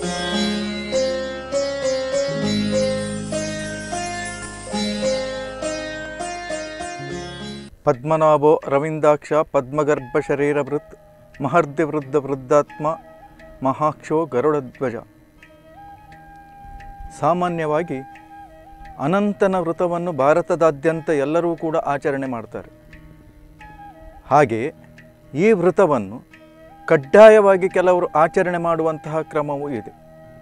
ಪದ್ಮನಾಭೋ ರವಿಂದಾಕ್ಷ ಪದ್ಮಗರ್ಭ ಶರೀರವೃತ್ ಮಹರ್ದಿ ವೃದ್ಧ ವೃದ್ಧಾತ್ಮ ಮಹಾಕ್ಷೋ ಗರುಡಧ್ವಜ ಸಾಮಾನ್ಯವಾಗಿ ಅನಂತನ ವೃತವನ್ನು ಭಾರತದಾದ್ಯಂತ ಎಲ್ಲರೂ ಕೂಡ ಆಚರಣೆ ಮಾಡ್ತಾರೆ ಹಾಗೆ ಈ ವೃತವನ್ನು ಕಡ್ಡಾಯವಾಗಿ ಕೆಲವರು ಆಚರಣೆ ಮಾಡುವಂತಹ ಕ್ರಮವೂ ಇದೆ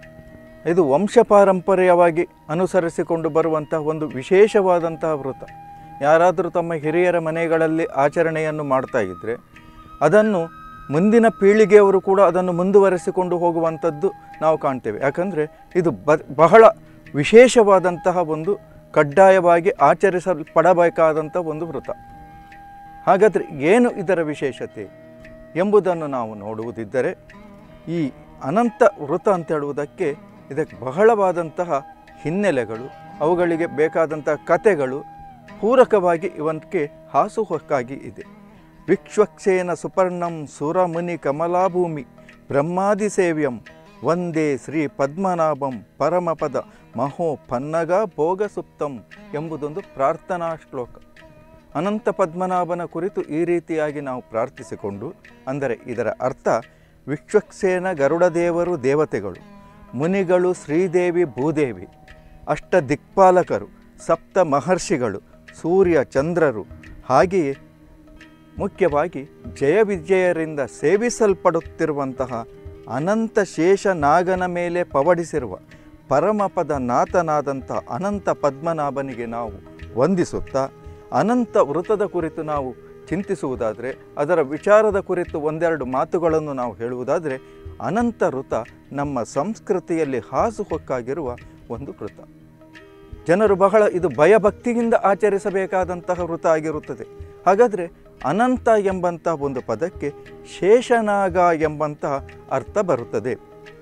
ಇದು ವಂಶ ಪಾರಂಪರ್ಯವಾಗಿ ಅನುಸರಿಸಿಕೊಂಡು ಬರುವಂತಹ ಒಂದು ವಿಶೇಷವಾದಂತಹ ವೃತ ಯಾರಾದರೂ ತಮ್ಮ ಹಿರಿಯರ ಮನೆಗಳಲ್ಲಿ ಆಚರಣೆಯನ್ನು ಮಾಡ್ತಾ ಇದ್ದರೆ ಅದನ್ನು ಮುಂದಿನ ಪೀಳಿಗೆಯವರು ಕೂಡ ಅದನ್ನು ಮುಂದುವರೆಸಿಕೊಂಡು ಹೋಗುವಂಥದ್ದು ನಾವು ಕಾಣ್ತೇವೆ ಯಾಕಂದರೆ ಇದು ಬ ಬಹಳ ವಿಶೇಷವಾದಂತಹ ಒಂದು ಕಡ್ಡಾಯವಾಗಿ ಆಚರಿಸಲ್ಪಡಬೇಕಾದಂಥ ಒಂದು ವೃತ ಹಾಗಾದರೆ ಏನು ಇದರ ವಿಶೇಷತೆ ಎಂಬುದನ್ನು ನಾವು ನೋಡುವುದಿದ್ದರೆ ಈ ಅನಂತ ವೃತ ಅಂತ ಹೇಳುವುದಕ್ಕೆ ಇದಕ್ಕೆ ಬಹಳವಾದಂತಹ ಹಿನ್ನೆಲೆಗಳು ಅವುಗಳಿಗೆ ಬೇಕಾದಂತಹ ಕಥೆಗಳು ಪೂರಕವಾಗಿ ಇವಕ್ಕೆ ಹಾಸುಹೊಕ್ಕಾಗಿ ಇದೆ ವಿಕ್ಷ್ವಕ್ಷೇನ ಸುಪರ್ಣಂ ಸುರಮುನಿ ಕಮಲಾಭೂಮಿ ಬ್ರಹ್ಮಾದಿ ಸೇವ್ಯಂ ವಂದೇ ಶ್ರೀ ಪದ್ಮನಾಭಂ ಪರಮಪದ ಮಹೋ ಪನ್ನಗ ಭೋಗ ಸುಪ್ತಂ ಎಂಬುದೊಂದು ಪ್ರಾರ್ಥನಾ ಶ್ಲೋಕ ಅನಂತ ಪದ್ಮನಾಭನ ಕುರಿತು ಈ ರೀತಿಯಾಗಿ ನಾವು ಪ್ರಾರ್ಥಿಸಿಕೊಂಡು ಅಂದರೆ ಇದರ ಅರ್ಥ ವಿಶ್ವಕ್ಸೇನ ಗರುಡದೇವರು ದೇವತೆಗಳು ಮುನಿಗಳು ಶ್ರೀದೇವಿ ಭೂದೇವಿ ಅಷ್ಟ ದಿಕ್ಪಾಲಕರು ಸಪ್ತ ಮಹರ್ಷಿಗಳು ಸೂರ್ಯ ಚಂದ್ರರು ಹಾಗೆಯೇ ಮುಖ್ಯವಾಗಿ ಜಯ ವಿಜಯರಿಂದ ಸೇವಿಸಲ್ಪಡುತ್ತಿರುವಂತಹ ಅನಂತ ಶೇಷ ನಾಗನ ಮೇಲೆ ಪವಡಿಸಿರುವ ಪರಮಪದ ನಾಥನಾದಂಥ ಅನಂತ ಪದ್ಮನಾಭನಿಗೆ ನಾವು ವಂದಿಸುತ್ತಾ ಅನಂತ ವೃತದ ಕುರಿತು ನಾವು ಚಿಂತಿಸುವುದಾದರೆ ಅದರ ವಿಚಾರದ ಕುರಿತು ಒಂದೆರಡು ಮಾತುಗಳನ್ನು ನಾವು ಹೇಳುವುದಾದರೆ ಅನಂತ ವೃತ ನಮ್ಮ ಸಂಸ್ಕೃತಿಯಲ್ಲಿ ಹಾಸುಹೊಕ್ಕಾಗಿರುವ ಒಂದು ವೃತ ಜನರು ಬಹಳ ಇದು ಭಯಭಕ್ತಿಯಿಂದ ಆಚರಿಸಬೇಕಾದಂತಹ ವೃತ ಆಗಿರುತ್ತದೆ ಹಾಗಾದರೆ ಅನಂತ ಎಂಬಂತಹ ಒಂದು ಪದಕ್ಕೆ ಶೇಷನಾಗ ಎಂಬಂತಹ ಅರ್ಥ ಬರುತ್ತದೆ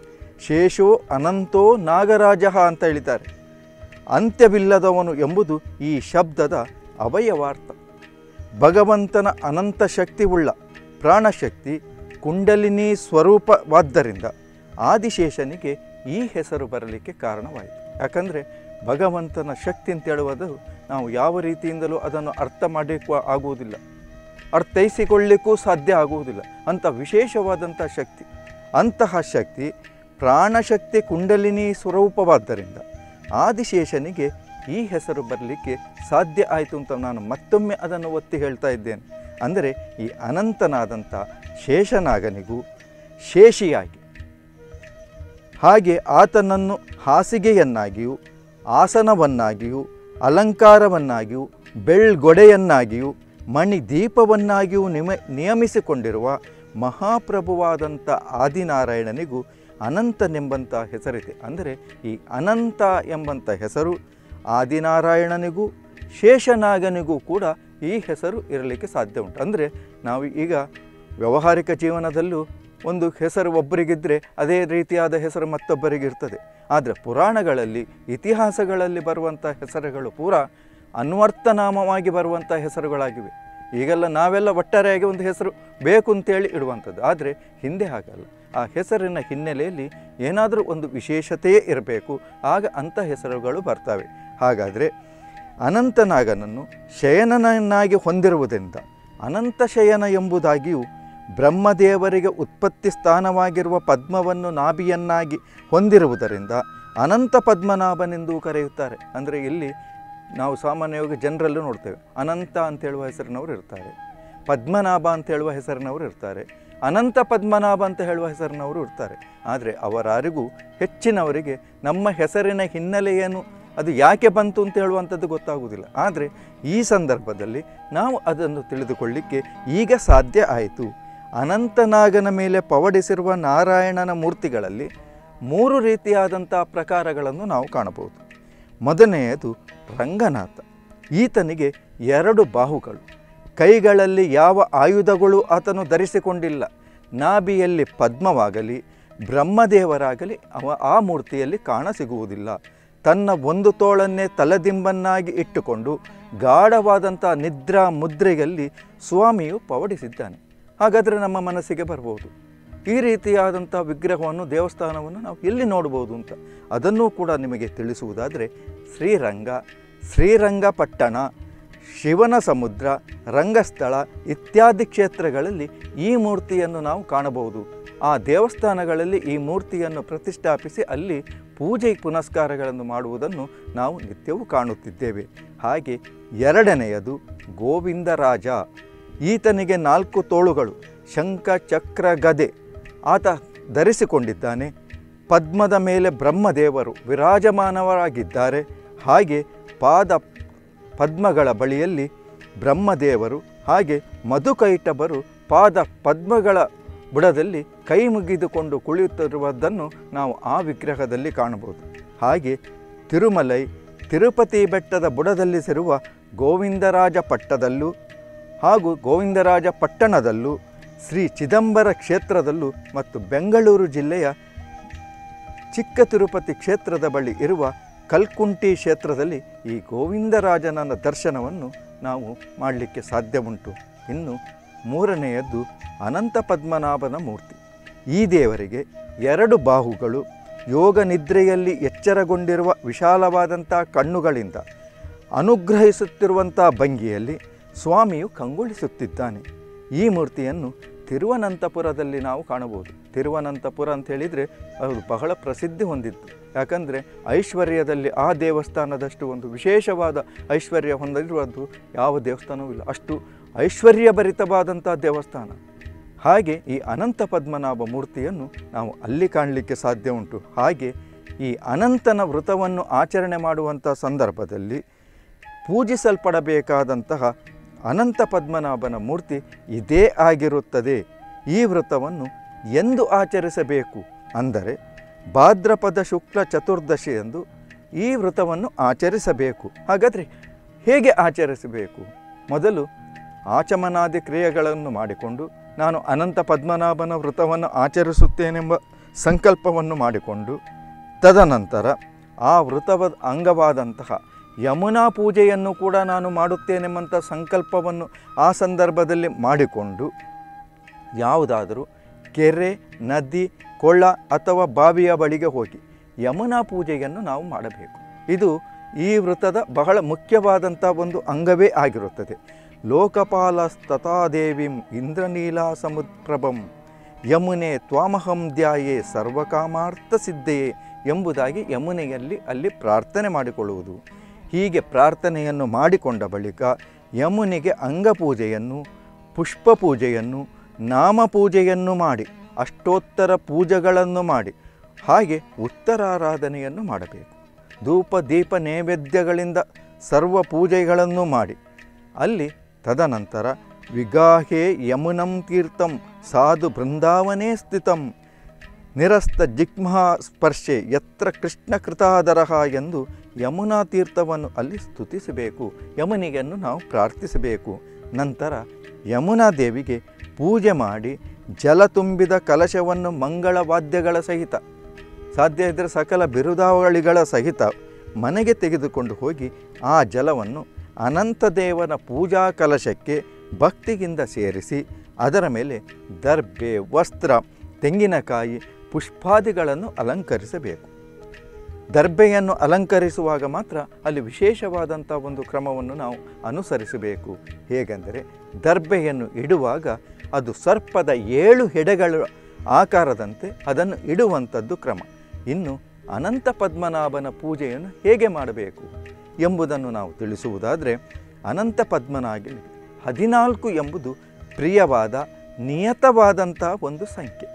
ಶೇಷೋ ಅನಂತೋ ನಾಗರಾಜ ಅಂತ ಹೇಳಿದ್ದಾರೆ ಅಂತ್ಯವಿಲ್ಲದವನು ಎಂಬುದು ಈ ಶಬ್ದದ ಅವಯವಾರ್ಥ ಭಗವಂತನ ಅನಂತ ಶಕ್ತಿ ಉಳ್ಳ ಪ್ರಾಣಶಕ್ತಿ ಕುಂಡಲಿನಿ ಸ್ವರೂಪವಾದ್ದರಿಂದ ಆದಿಶೇಷನಿಗೆ ಈ ಹೆಸರು ಬರಲಿಕ್ಕೆ ಕಾರಣವಾಯಿತು ಯಾಕಂದರೆ ಭಗವಂತನ ಶಕ್ತಿ ಅಂತ ಹೇಳುವುದು ನಾವು ಯಾವ ರೀತಿಯಿಂದಲೂ ಅದನ್ನು ಅರ್ಥ ಮಾಡಲಿಕ್ಕೂ ಆಗುವುದಿಲ್ಲ ಅರ್ಥೈಸಿಕೊಳ್ಳಿಕ್ಕೂ ಸಾಧ್ಯ ಆಗುವುದಿಲ್ಲ ಅಂಥ ವಿಶೇಷವಾದಂಥ ಶಕ್ತಿ ಅಂತಹ ಶಕ್ತಿ ಪ್ರಾಣಶಕ್ತಿ ಕುಂಡಲಿನಿ ಸ್ವರೂಪವಾದ್ದರಿಂದ ಆದಿಶೇಷನಿಗೆ ಈ ಹೆಸರು ಬರಲಿಕ್ಕೆ ಸಾಧ್ಯ ಆಯಿತು ಅಂತ ನಾನು ಮತ್ತೊಮ್ಮೆ ಅದನ್ನು ಒತ್ತಿ ಹೇಳ್ತಾ ಇದ್ದೇನೆ ಅಂದರೆ ಈ ಅನಂತನಾದಂಥ ಶೇಷನಾಗನಿಗೂ ಶೇಷಿಯಾಗಿ ಹಾಗೆ ಆತನನ್ನು ಹಾಸಿಗೆಯನ್ನಾಗಿಯೂ ಆಸನವನ್ನಾಗಿಯೂ ಅಲಂಕಾರವನ್ನಾಗಿಯೂ ಬೆಳ್ಗೊಡೆಯನ್ನಾಗಿಯೂ ಮಣಿ ದೀಪವನ್ನಾಗಿಯೂ ನಿಮ ನಿಯಮಿಸಿಕೊಂಡಿರುವ ಮಹಾಪ್ರಭುವಾದಂಥ ಆದಿನಾರಾಯಣನಿಗೂ ಅನಂತನೆಂಬಂಥ ಹೆಸರಿದೆ ಅಂದರೆ ಈ ಅನಂತ ಎಂಬಂಥ ಹೆಸರು ಆದಿನಾರಾಯಣನಿಗೂ ಶೇಷನಾಗನಿಗೂ ಕೂಡ ಈ ಹೆಸರು ಇರಲಿಕ್ಕೆ ಸಾಧ್ಯ ಉಂಟು ಅಂದರೆ ನಾವು ಈಗ ವ್ಯಾವಹಾರಿಕ ಜೀವನದಲ್ಲೂ ಒಂದು ಹೆಸರು ಒಬ್ಬರಿಗಿದ್ದರೆ ಅದೇ ರೀತಿಯಾದ ಹೆಸರು ಮತ್ತೊಬ್ಬರಿಗಿರ್ತದೆ ಆದರೆ ಪುರಾಣಗಳಲ್ಲಿ ಇತಿಹಾಸಗಳಲ್ಲಿ ಬರುವಂಥ ಹೆಸರುಗಳು ಪೂರ ಅನ್ವರ್ಥನಾಮವಾಗಿ ಬರುವಂಥ ಹೆಸರುಗಳಾಗಿವೆ ಈಗೆಲ್ಲ ನಾವೆಲ್ಲ ಒಟ್ಟಾರೆಯಾಗಿ ಒಂದು ಹೆಸರು ಬೇಕು ಅಂತೇಳಿ ಇಡುವಂಥದ್ದು ಆದರೆ ಹಿಂದೆ ಹಾಗಲ್ಲ ಆ ಹೆಸರಿನ ಹಿನ್ನೆಲೆಯಲ್ಲಿ ಏನಾದರೂ ಒಂದು ವಿಶೇಷತೆಯೇ ಇರಬೇಕು ಆಗ ಅಂಥ ಹೆಸರುಗಳು ಬರ್ತವೆ ಹಾಗಾದರೆ ಅನಂತನಾಗನನ್ನು ಶಯನನನ್ನಾಗಿ ಹೊಂದಿರುವುದರಿಂದ ಅನಂತ ಶಯನ ಎಂಬುದಾಗಿಯೂ ಬ್ರಹ್ಮದೇವರಿಗೆ ಉತ್ಪತ್ತಿ ಸ್ಥಾನವಾಗಿರುವ ಪದ್ಮವನ್ನು ನಾಭಿಯನ್ನಾಗಿ ಹೊಂದಿರುವುದರಿಂದ ಅನಂತ ಪದ್ಮನಾಭನೆಂದೂ ಕರೆಯುತ್ತಾರೆ ಅಂದರೆ ಇಲ್ಲಿ ನಾವು ಸಾಮಾನ್ಯವಾಗಿ ಜನರಲ್ಲೂ ನೋಡ್ತೇವೆ ಅನಂತ ಅಂತ ಹೇಳುವ ಹೆಸರಿನವರು ಇರ್ತಾರೆ ಪದ್ಮನಾಭ ಅಂತ ಹೇಳುವ ಹೆಸರಿನವರು ಇರ್ತಾರೆ ಅನಂತ ಪದ್ಮನಾಭ ಅಂತ ಹೇಳುವ ಹೆಸರಿನವರು ಇರ್ತಾರೆ ಆದರೆ ಅವರಾರಿಗೂ ಹೆಚ್ಚಿನವರಿಗೆ ನಮ್ಮ ಹೆಸರಿನ ಹಿನ್ನೆಲೆ ಏನು ಅದು ಯಾಕೆ ಬಂತು ಅಂತ ಹೇಳುವಂಥದ್ದು ಗೊತ್ತಾಗುವುದಿಲ್ಲ ಆದರೆ ಈ ಸಂದರ್ಭದಲ್ಲಿ ನಾವು ಅದನ್ನು ತಿಳಿದುಕೊಳ್ಳಿಕ್ಕೆ ಈಗ ಸಾಧ್ಯ ಆಯಿತು ಅನಂತನಾಗನ ಮೇಲೆ ಪವಡಿಸಿರುವ ನಾರಾಯಣನ ಮೂರ್ತಿಗಳಲ್ಲಿ ಮೂರು ರೀತಿಯಾದಂಥ ಪ್ರಕಾರಗಳನ್ನು ನಾವು ಕಾಣಬಹುದು ಮೊದಲನೆಯದು ರಂಗನಾಥ ಈತನಿಗೆ ಎರಡು ಬಾಹುಗಳು ಕೈಗಳಲ್ಲಿ ಯಾವ ಆಯುಧಗಳು ಆತನು ಧರಿಸಿಕೊಂಡಿಲ್ಲ ನಾಭಿಯಲ್ಲಿ ಪದ್ಮವಾಗಲಿ ಬ್ರಹ್ಮದೇವರಾಗಲಿ ಅವ ಆ ಮೂರ್ತಿಯಲ್ಲಿ ಕಾಣಸಿಗುವುದಿಲ್ಲ ತನ್ನ ಒಂದು ತೋಳನ್ನೇ ತಲೆದಿಂಬನ್ನಾಗಿ ಇಟ್ಟುಕೊಂಡು ಗಾಢವಾದಂಥ ನಿದ್ರಾ ಮುದ್ರೆಯಲ್ಲಿ ಸ್ವಾಮಿಯು ಪವಡಿಸಿದ್ದಾನೆ ಹಾಗಾದರೆ ನಮ್ಮ ಮನಸ್ಸಿಗೆ ಬರ್ಬೋದು ಈ ರೀತಿಯಾದಂಥ ವಿಗ್ರಹವನ್ನು ದೇವಸ್ಥಾನವನ್ನು ನಾವು ಎಲ್ಲಿ ನೋಡ್ಬೋದು ಅಂತ ಅದನ್ನೂ ಕೂಡ ನಿಮಗೆ ತಿಳಿಸುವುದಾದರೆ ಶ್ರೀರಂಗ ಶ್ರೀರಂಗಪಟ್ಟಣ ಶಿವನ ಸಮುದ್ರ ರಂಗಸ್ಥಳ ಇತ್ಯಾದಿ ಕ್ಷೇತ್ರಗಳಲ್ಲಿ ಈ ಮೂರ್ತಿಯನ್ನು ನಾವು ಕಾಣಬಹುದು ಆ ದೇವಸ್ಥಾನಗಳಲ್ಲಿ ಈ ಮೂರ್ತಿಯನ್ನು ಪ್ರತಿಷ್ಠಾಪಿಸಿ ಅಲ್ಲಿ ಪೂಜೆ ಪುನಸ್ಕಾರಗಳನ್ನು ಮಾಡುವುದನ್ನು ನಾವು ನಿತ್ಯವೂ ಕಾಣುತ್ತಿದ್ದೇವೆ ಹಾಗೆ ಎರಡನೆಯದು ಗೋವಿಂದರಾಜ ಈತನಿಗೆ ನಾಲ್ಕು ತೋಳುಗಳು ಶಂಖ ಚಕ್ರ ಗದೆ ಆತ ಧರಿಸಿಕೊಂಡಿದ್ದಾನೆ ಪದ್ಮದ ಮೇಲೆ ಬ್ರಹ್ಮದೇವರು ವಿರಾಜಮಾನವರಾಗಿದ್ದಾರೆ ಹಾಗೆ ಪಾದ ಪದ್ಮಗಳ ಬಳಿಯಲ್ಲಿ ಬ್ರಹ್ಮದೇವರು ಹಾಗೆ ಮಧುಕೈಟಭರು ಪಾದ ಪದ್ಮಗಳ ಬುಡದಲ್ಲಿ ಕೈ ಮುಗಿದುಕೊಂಡು ಕುಳಿತಿರುವುದನ್ನು ನಾವು ಆ ವಿಗ್ರಹದಲ್ಲಿ ಕಾಣಬಹುದು ಹಾಗೆ ತಿರುಮಲೈ ತಿರುಪತಿ ಬೆಟ್ಟದ ಬುಡದಲ್ಲಿ ಸಿರುವ ಗೋವಿಂದರಾಜ ಪಟ್ಟದಲ್ಲೂ ಹಾಗೂ ಗೋವಿಂದರಾಜ ಪಟ್ಟಣದಲ್ಲೂ ಶ್ರೀ ಚಿದಂಬರ ಕ್ಷೇತ್ರದಲ್ಲೂ ಮತ್ತು ಬೆಂಗಳೂರು ಜಿಲ್ಲೆಯ ಚಿಕ್ಕ ತಿರುಪತಿ ಕ್ಷೇತ್ರದ ಬಳಿ ಇರುವ ಕಲ್ಕುಂಟಿ ಕ್ಷೇತ್ರದಲ್ಲಿ ಈ ಗೋವಿಂದರಾಜನ ದರ್ಶನವನ್ನು ನಾವು ಮಾಡಲಿಕ್ಕೆ ಸಾಧ್ಯ ಉಂಟು ಇನ್ನು ಮೂರನೆಯದ್ದು ಅನಂತ ಪದ್ಮನಾಭನ ಮೂರ್ತಿ ಈ ದೇವರಿಗೆ ಎರಡು ಬಾಹುಗಳು ಯೋಗ ನಿದ್ರೆಯಲ್ಲಿ ಎಚ್ಚರಗೊಂಡಿರುವ ವಿಶಾಲವಾದಂಥ ಕಣ್ಣುಗಳಿಂದ ಅನುಗ್ರಹಿಸುತ್ತಿರುವಂಥ ಭಂಗಿಯಲ್ಲಿ ಸ್ವಾಮಿಯು ಕಂಗೊಳಿಸುತ್ತಿದ್ದಾನೆ ಈ ಮೂರ್ತಿಯನ್ನು ತಿರುವನಂತಪುರದಲ್ಲಿ ನಾವು ಕಾಣಬಹುದು ತಿರುವನಂತಪುರ ಅಂತ ಹೇಳಿದರೆ ಅದು ಬಹಳ ಪ್ರಸಿದ್ಧಿ ಹೊಂದಿತ್ತು ಯಾಕಂದರೆ ಐಶ್ವರ್ಯದಲ್ಲಿ ಆ ದೇವಸ್ಥಾನದಷ್ಟು ಒಂದು ವಿಶೇಷವಾದ ಐಶ್ವರ್ಯ ಹೊಂದಿರುವುದು ಯಾವ ದೇವಸ್ಥಾನವೂ ಇಲ್ಲ ಅಷ್ಟು ಐಶ್ವರ್ಯಭರಿತವಾದಂಥ ದೇವಸ್ಥಾನ ಹಾಗೆ ಈ ಅನಂತ ಪದ್ಮನಾಭ ಮೂರ್ತಿಯನ್ನು ನಾವು ಅಲ್ಲಿ ಕಾಣಲಿಕ್ಕೆ ಸಾಧ್ಯ ಉಂಟು ಹಾಗೆ ಈ ಅನಂತನ ವೃತವನ್ನು ಆಚರಣೆ ಮಾಡುವಂಥ ಸಂದರ್ಭದಲ್ಲಿ ಪೂಜಿಸಲ್ಪಡಬೇಕಾದಂತಹ ಅನಂತ ಪದ್ಮನಾಭನ ಮೂರ್ತಿ ಇದೇ ಆಗಿರುತ್ತದೆ ಈ ವ್ರತವನ್ನು ಎಂದು ಆಚರಿಸಬೇಕು ಅಂದರೆ ಭಾದ್ರಪದ ಶುಕ್ಲ ಚತುರ್ದಶಿ ಎಂದು ಈ ವ್ರತವನ್ನು ಆಚರಿಸಬೇಕು ಹಾಗಾದರೆ ಹೇಗೆ ಆಚರಿಸಬೇಕು ಮೊದಲು ಆಚಮನಾದಿ ಕ್ರಿಯೆಗಳನ್ನು ಮಾಡಿಕೊಂಡು ನಾನು ಅನಂತ ಪದ್ಮನಾಭನ ವ್ರತವನ್ನು ಆಚರಿಸುತ್ತೇನೆಂಬ ಸಂಕಲ್ಪವನ್ನು ಮಾಡಿಕೊಂಡು ತದನಂತರ ಆ ವೃತವ ಅಂಗವಾದಂತಹ ಯಮುನಾ ಪೂಜೆಯನ್ನು ಕೂಡ ನಾನು ಮಾಡುತ್ತೇನೆಂಬಂಥ ಸಂಕಲ್ಪವನ್ನು ಆ ಸಂದರ್ಭದಲ್ಲಿ ಮಾಡಿಕೊಂಡು ಯಾವುದಾದರೂ ಕೆರೆ ನದಿ ಕೊಳ್ಳ ಅಥವಾ ಬಾವಿಯ ಬಳಿಗೆ ಹೋಗಿ ಯಮುನಾ ಪೂಜೆಯನ್ನು ನಾವು ಮಾಡಬೇಕು ಇದು ಈ ವೃತದ ಬಹಳ ಮುಖ್ಯವಾದಂಥ ಒಂದು ಅಂಗವೇ ಆಗಿರುತ್ತದೆ ಲೋಕಪಾಲಸ್ತಥಾದೇವಿಂ ಇಂದ್ರನೀಲಾ ಸಮುದ್ರಭಂ ಯಮುನೆ ತ್ವಾಮಹಂ ಧ್ಯಾಯೇ ಸರ್ವಕಾಮಾರ್ಥ ಸಿದ್ಧೆಯೇ ಎಂಬುದಾಗಿ ಯಮುನೆಯಲ್ಲಿ ಅಲ್ಲಿ ಪ್ರಾರ್ಥನೆ ಮಾಡಿಕೊಳ್ಳುವುದು ಹೀಗೆ ಪ್ರಾರ್ಥನೆಯನ್ನು ಮಾಡಿಕೊಂಡ ಬಳಿಕ ಯಮುನಿಗೆ ಅಂಗಪೂಜೆಯನ್ನು ಪುಷ್ಪ ಪೂಜೆಯನ್ನು ನಾಮ ಪೂಜೆಯನ್ನು ಮಾಡಿ ಅಷ್ಟೋತ್ತರ ಪೂಜೆಗಳನ್ನು ಮಾಡಿ ಹಾಗೆ ಉತ್ತರಾರಾಧನೆಯನ್ನು ಮಾಡಬೇಕು ಧೂಪ ದೀಪ ನೈವೇದ್ಯಗಳಿಂದ ಸರ್ವ ಪೂಜೆಗಳನ್ನು ಮಾಡಿ ಅಲ್ಲಿ ತದನಂತರ ವಿಗಾಹೇ ಯಮುನಂ ತೀರ್ಥಂ ಸಾಧು ಬೃಂದಾವನೇ ಸ್ಥಿತಂ ನಿರಸ್ತ ಜಿಗ್ಮಾ ಸ್ಪರ್ಶೆ ಯತ್ರ ಕೃಷ್ಣ ಕೃತಾದರಹ ಎಂದು ಯಮುನಾ ತೀರ್ಥವನ್ನು ಅಲ್ಲಿ ಸ್ತುತಿಸಬೇಕು ಯಮುನಿಗೆಯನ್ನು ನಾವು ಪ್ರಾರ್ಥಿಸಬೇಕು ನಂತರ ಯಮುನಾ ದೇವಿಗೆ ಪೂಜೆ ಮಾಡಿ ಜಲ ತುಂಬಿದ ಕಲಶವನ್ನು ಮಂಗಳ ವಾದ್ಯಗಳ ಸಹಿತ ಸಾಧ್ಯ ಇದ್ದರೆ ಸಕಲ ಬಿರುದಾವಳಿಗಳ ಸಹಿತ ಮನೆಗೆ ತೆಗೆದುಕೊಂಡು ಹೋಗಿ ಆ ಜಲವನ್ನು ಅನಂತದೇವನ ಪೂಜಾ ಕಲಶಕ್ಕೆ ಭಕ್ತಿಯಿಂದ ಸೇರಿಸಿ ಅದರ ಮೇಲೆ ದರ್ಬೆ ವಸ್ತ್ರ ತೆಂಗಿನಕಾಯಿ ಪುಷ್ಪಾದಿಗಳನ್ನು ಅಲಂಕರಿಸಬೇಕು ದರ್ಬೆಯನ್ನು ಅಲಂಕರಿಸುವಾಗ ಮಾತ್ರ ಅಲ್ಲಿ ವಿಶೇಷವಾದಂಥ ಒಂದು ಕ್ರಮವನ್ನು ನಾವು ಅನುಸರಿಸಬೇಕು ಹೇಗೆಂದರೆ ದರ್ಬೆಯನ್ನು ಇಡುವಾಗ ಅದು ಸರ್ಪದ ಏಳು ಹೆಡೆಗಳ ಆಕಾರದಂತೆ ಅದನ್ನು ಇಡುವಂಥದ್ದು ಕ್ರಮ ಇನ್ನು ಅನಂತ ಪದ್ಮನಾಭನ ಪೂಜೆಯನ್ನು ಹೇಗೆ ಮಾಡಬೇಕು ಎಂಬುದನ್ನು ನಾವು ತಿಳಿಸುವುದಾದರೆ ಅನಂತ ಪದ್ಮನಾಗಿ ಹದಿನಾಲ್ಕು ಎಂಬುದು ಪ್ರಿಯವಾದ ನಿಯತವಾದಂಥ ಒಂದು ಸಂಖ್ಯೆ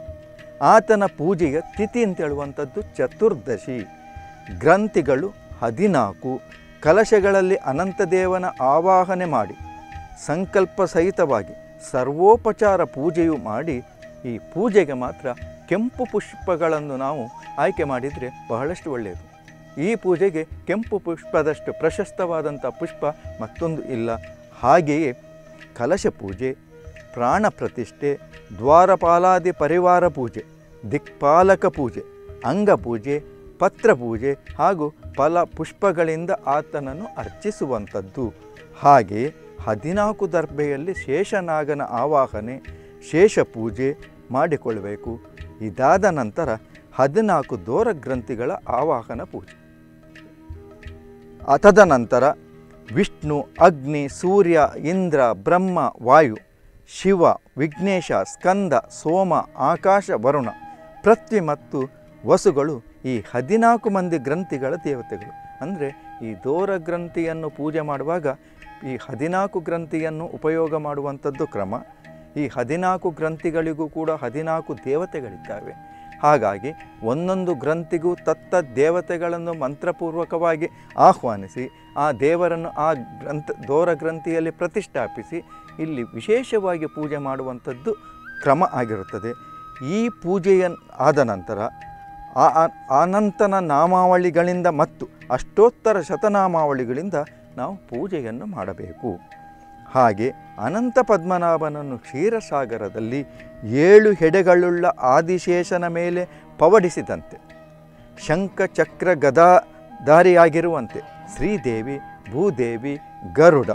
ಆತನ ಪೂಜೆಯ ತಿಥಿ ಅಂತ ಹೇಳುವಂಥದ್ದು ಚತುರ್ದಶಿ ಗ್ರಂಥಿಗಳು ಹದಿನಾಲ್ಕು ಕಲಶಗಳಲ್ಲಿ ಅನಂತದೇವನ ಆವಾಹನೆ ಮಾಡಿ ಸಂಕಲ್ಪ ಸಹಿತವಾಗಿ ಸರ್ವೋಪಚಾರ ಪೂಜೆಯು ಮಾಡಿ ಈ ಪೂಜೆಗೆ ಮಾತ್ರ ಕೆಂಪು ಪುಷ್ಪಗಳನ್ನು ನಾವು ಆಯ್ಕೆ ಮಾಡಿದರೆ ಬಹಳಷ್ಟು ಒಳ್ಳೆಯದು ಈ ಪೂಜೆಗೆ ಕೆಂಪು ಪುಷ್ಪದಷ್ಟು ಪ್ರಶಸ್ತವಾದಂಥ ಪುಷ್ಪ ಮತ್ತೊಂದು ಇಲ್ಲ ಹಾಗೆಯೇ ಕಲಶ ಪೂಜೆ ಪ್ರಾಣ ಪ್ರತಿಷ್ಠೆ ದ್ವಾರಪಾಲಾದಿ ಪರಿವಾರ ಪೂಜೆ ದಿಕ್ಪಾಲಕ ಪೂಜೆ ಅಂಗಪೂಜೆ ಪತ್ರ ಪೂಜೆ ಹಾಗೂ ಫಲ ಪುಷ್ಪಗಳಿಂದ ಆತನನ್ನು ಅರ್ಚಿಸುವಂಥದ್ದು ಹಾಗೆಯೇ ಹದಿನಾಲ್ಕು ದರ್ಬೆಯಲ್ಲಿ ಶೇಷನಾಗನ ಆವಾಹನೆ ಶೇಷ ಪೂಜೆ ಮಾಡಿಕೊಳ್ಳಬೇಕು ಇದಾದ ನಂತರ ಹದಿನಾಲ್ಕು ದೂರ ಗ್ರಂಥಿಗಳ ಆವಾಹನ ಪೂಜೆ ಆ ತದನಂತರ ವಿಷ್ಣು ಅಗ್ನಿ ಸೂರ್ಯ ಇಂದ್ರ ಬ್ರಹ್ಮ ವಾಯು ಶಿವ ವಿಘ್ನೇಶ ಸ್ಕಂದ ಸೋಮ ಆಕಾಶ ವರುಣ ಪೃಥ್ವಿ ಮತ್ತು ವಸುಗಳು ಈ ಹದಿನಾಲ್ಕು ಮಂದಿ ಗ್ರಂಥಿಗಳ ದೇವತೆಗಳು ಅಂದರೆ ಈ ದೋರ ಗ್ರಂಥಿಯನ್ನು ಪೂಜೆ ಮಾಡುವಾಗ ಈ ಹದಿನಾಲ್ಕು ಗ್ರಂಥಿಯನ್ನು ಉಪಯೋಗ ಮಾಡುವಂಥದ್ದು ಕ್ರಮ ಈ ಹದಿನಾಲ್ಕು ಗ್ರಂಥಿಗಳಿಗೂ ಕೂಡ ಹದಿನಾಲ್ಕು ದೇವತೆಗಳಿದ್ದಾವೆ ಹಾಗಾಗಿ ಒಂದೊಂದು ಗ್ರಂಥಿಗೂ ತತ್ತ ದೇವತೆಗಳನ್ನು ಮಂತ್ರಪೂರ್ವಕವಾಗಿ ಆಹ್ವಾನಿಸಿ ಆ ದೇವರನ್ನು ಆ ಗ್ರಂಥ ದೋರ ಗ್ರಂಥಿಯಲ್ಲಿ ಪ್ರತಿಷ್ಠಾಪಿಸಿ ಇಲ್ಲಿ ವಿಶೇಷವಾಗಿ ಪೂಜೆ ಮಾಡುವಂಥದ್ದು ಕ್ರಮ ಆಗಿರುತ್ತದೆ ಈ ಪೂಜೆಯ ಆದ ನಂತರ ಆ ಆ- ಅನಂತನ ನಾಮಾವಳಿಗಳಿಂದ ಮತ್ತು ಅಷ್ಟೋತ್ತರ ಶತನಾಮಾವಳಿಗಳಿಂದ ನಾವು ಪೂಜೆಯನ್ನು ಮಾಡಬೇಕು ಹಾಗೆ ಅನಂತ ಪದ್ಮನಾಭನನ್ನು ಕ್ಷೀರಸಾಗರದಲ್ಲಿ ಏಳು ಹೆಡೆಗಳುಳ್ಳ ಆದಿಶೇಷನ ಮೇಲೆ ಪವಡಿಸಿದಂತೆ ಶಂಖ ಚಕ್ರ ಗದಾಧಾರಿಯಾಗಿರುವಂತೆ ಶ್ರೀದೇವಿ ಭೂದೇವಿ ಗರುಡ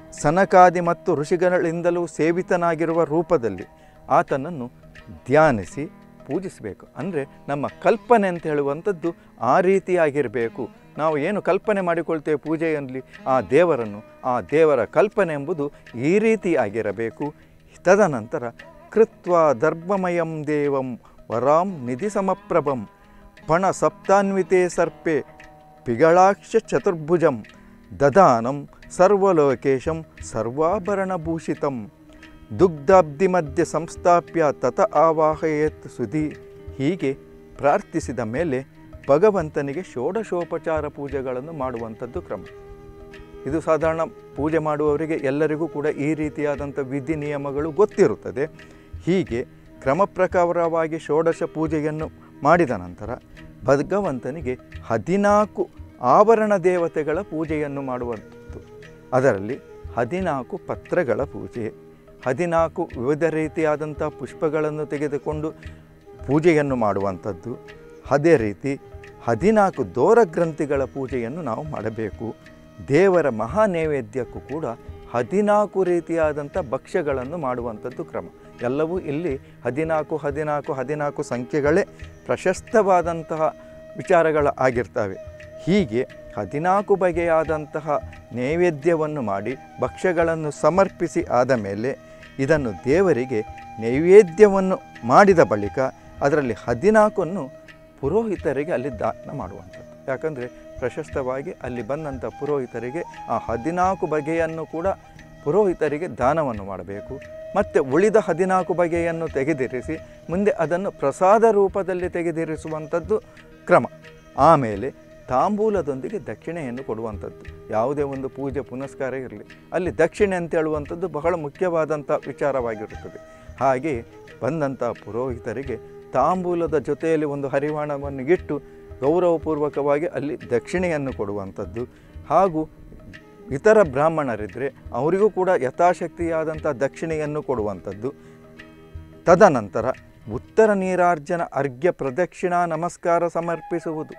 ಸನಕಾದಿ ಮತ್ತು ಋಷಿಗಳಿಂದಲೂ ಸೇವಿತನಾಗಿರುವ ರೂಪದಲ್ಲಿ ಆತನನ್ನು ಧ್ಯಾನಿಸಿ ಪೂಜಿಸಬೇಕು ಅಂದರೆ ನಮ್ಮ ಕಲ್ಪನೆ ಅಂತ ಹೇಳುವಂಥದ್ದು ಆ ರೀತಿಯಾಗಿರಬೇಕು ನಾವು ಏನು ಕಲ್ಪನೆ ಮಾಡಿಕೊಳ್ತೇವೆ ಪೂಜೆಯಲ್ಲಿ ಆ ದೇವರನ್ನು ಆ ದೇವರ ಕಲ್ಪನೆ ಎಂಬುದು ಈ ರೀತಿಯಾಗಿರಬೇಕು ತದನಂತರ ಕೃತ್ವ ದರ್ಭಮಯಂ ದೇವಂ ವರಾಂ ನಿಧಿ ಸಮಪ್ರಭಂ ಪಣ ಸಪ್ತಾನ್ವಿತೆ ಸರ್ಪೆ ಪಿಗಳಾಕ್ಷ ಚತುರ್ಭುಜಂ ದದಾನಂ ಸರ್ವಲೋಕೇಶಂ ಸರ್ವಾಭರಣಭೂಷಿತಂ ದುಗ್ಧಾಬ್ಧಿ ಮಧ್ಯೆ ಸಂಸ್ಥಾಪ್ಯ ತತ ಆವಾಹಯೇತ್ ಸುಧಿ ಹೀಗೆ ಪ್ರಾರ್ಥಿಸಿದ ಮೇಲೆ ಭಗವಂತನಿಗೆ ಷೋಡಶೋಪಚಾರ ಪೂಜೆಗಳನ್ನು ಮಾಡುವಂಥದ್ದು ಕ್ರಮ ಇದು ಸಾಧಾರಣ ಪೂಜೆ ಮಾಡುವವರಿಗೆ ಎಲ್ಲರಿಗೂ ಕೂಡ ಈ ರೀತಿಯಾದಂಥ ವಿಧಿ ನಿಯಮಗಳು ಗೊತ್ತಿರುತ್ತದೆ ಹೀಗೆ ಕ್ರಮ ಪ್ರಕಾರವಾಗಿ ಷೋಡಶ ಪೂಜೆಯನ್ನು ಮಾಡಿದ ನಂತರ ಭಗವಂತನಿಗೆ ಹದಿನಾಲ್ಕು ಆಭರಣ ದೇವತೆಗಳ ಪೂಜೆಯನ್ನು ಮಾಡುವಂಥದ್ದು ಅದರಲ್ಲಿ ಹದಿನಾಲ್ಕು ಪತ್ರಗಳ ಪೂಜೆ ಹದಿನಾಲ್ಕು ವಿವಿಧ ರೀತಿಯಾದಂಥ ಪುಷ್ಪಗಳನ್ನು ತೆಗೆದುಕೊಂಡು ಪೂಜೆಯನ್ನು ಮಾಡುವಂಥದ್ದು ಅದೇ ರೀತಿ ಹದಿನಾಲ್ಕು ದೋರ ಗ್ರಂಥಿಗಳ ಪೂಜೆಯನ್ನು ನಾವು ಮಾಡಬೇಕು ದೇವರ ಮಹಾ ನೈವೇದ್ಯಕ್ಕೂ ಕೂಡ ಹದಿನಾಲ್ಕು ರೀತಿಯಾದಂಥ ಭಕ್ಷ್ಯಗಳನ್ನು ಮಾಡುವಂಥದ್ದು ಕ್ರಮ ಎಲ್ಲವೂ ಇಲ್ಲಿ ಹದಿನಾಲ್ಕು ಹದಿನಾಲ್ಕು ಹದಿನಾಲ್ಕು ಸಂಖ್ಯೆಗಳೇ ಪ್ರಶಸ್ತವಾದಂತಹ ವಿಚಾರಗಳ ಆಗಿರ್ತವೆ ಹೀಗೆ ಹದಿನಾಲ್ಕು ಬಗೆಯಾದಂತಹ ನೈವೇದ್ಯವನ್ನು ಮಾಡಿ ಭಕ್ಷ್ಯಗಳನ್ನು ಸಮರ್ಪಿಸಿ ಆದ ಮೇಲೆ ಇದನ್ನು ದೇವರಿಗೆ ನೈವೇದ್ಯವನ್ನು ಮಾಡಿದ ಬಳಿಕ ಅದರಲ್ಲಿ ಹದಿನಾಲ್ಕನ್ನು ಪುರೋಹಿತರಿಗೆ ಅಲ್ಲಿ ದಾನ ಮಾಡುವಂಥದ್ದು ಯಾಕಂದರೆ ಪ್ರಶಸ್ತವಾಗಿ ಅಲ್ಲಿ ಬಂದಂಥ ಪುರೋಹಿತರಿಗೆ ಆ ಹದಿನಾಲ್ಕು ಬಗೆಯನ್ನು ಕೂಡ ಪುರೋಹಿತರಿಗೆ ದಾನವನ್ನು ಮಾಡಬೇಕು ಮತ್ತು ಉಳಿದ ಹದಿನಾಲ್ಕು ಬಗೆಯನ್ನು ತೆಗೆದಿರಿಸಿ ಮುಂದೆ ಅದನ್ನು ಪ್ರಸಾದ ರೂಪದಲ್ಲಿ ತೆಗೆದಿರಿಸುವಂಥದ್ದು ಕ್ರಮ ಆಮೇಲೆ ತಾಂಬೂಲದೊಂದಿಗೆ ದಕ್ಷಿಣೆಯನ್ನು ಕೊಡುವಂಥದ್ದು ಯಾವುದೇ ಒಂದು ಪೂಜೆ ಪುನಸ್ಕಾರ ಇರಲಿ ಅಲ್ಲಿ ದಕ್ಷಿಣೆ ಅಂತ ಹೇಳುವಂಥದ್ದು ಬಹಳ ಮುಖ್ಯವಾದಂಥ ವಿಚಾರವಾಗಿರುತ್ತದೆ ಹಾಗೆ ಬಂದಂಥ ಪುರೋಹಿತರಿಗೆ ತಾಂಬೂಲದ ಜೊತೆಯಲ್ಲಿ ಒಂದು ಹರಿವಾಣವನ್ನು ಇಟ್ಟು ಗೌರವಪೂರ್ವಕವಾಗಿ ಅಲ್ಲಿ ದಕ್ಷಿಣೆಯನ್ನು ಕೊಡುವಂಥದ್ದು ಹಾಗೂ ಇತರ ಬ್ರಾಹ್ಮಣರಿದ್ದರೆ ಅವರಿಗೂ ಕೂಡ ಯಥಾಶಕ್ತಿಯಾದಂಥ ದಕ್ಷಿಣೆಯನ್ನು ಕೊಡುವಂಥದ್ದು ತದನಂತರ ಉತ್ತರ ನೀರಾರ್ಜನ ಅರ್ಘ್ಯ ಪ್ರದಕ್ಷಿಣಾ ನಮಸ್ಕಾರ ಸಮರ್ಪಿಸುವುದು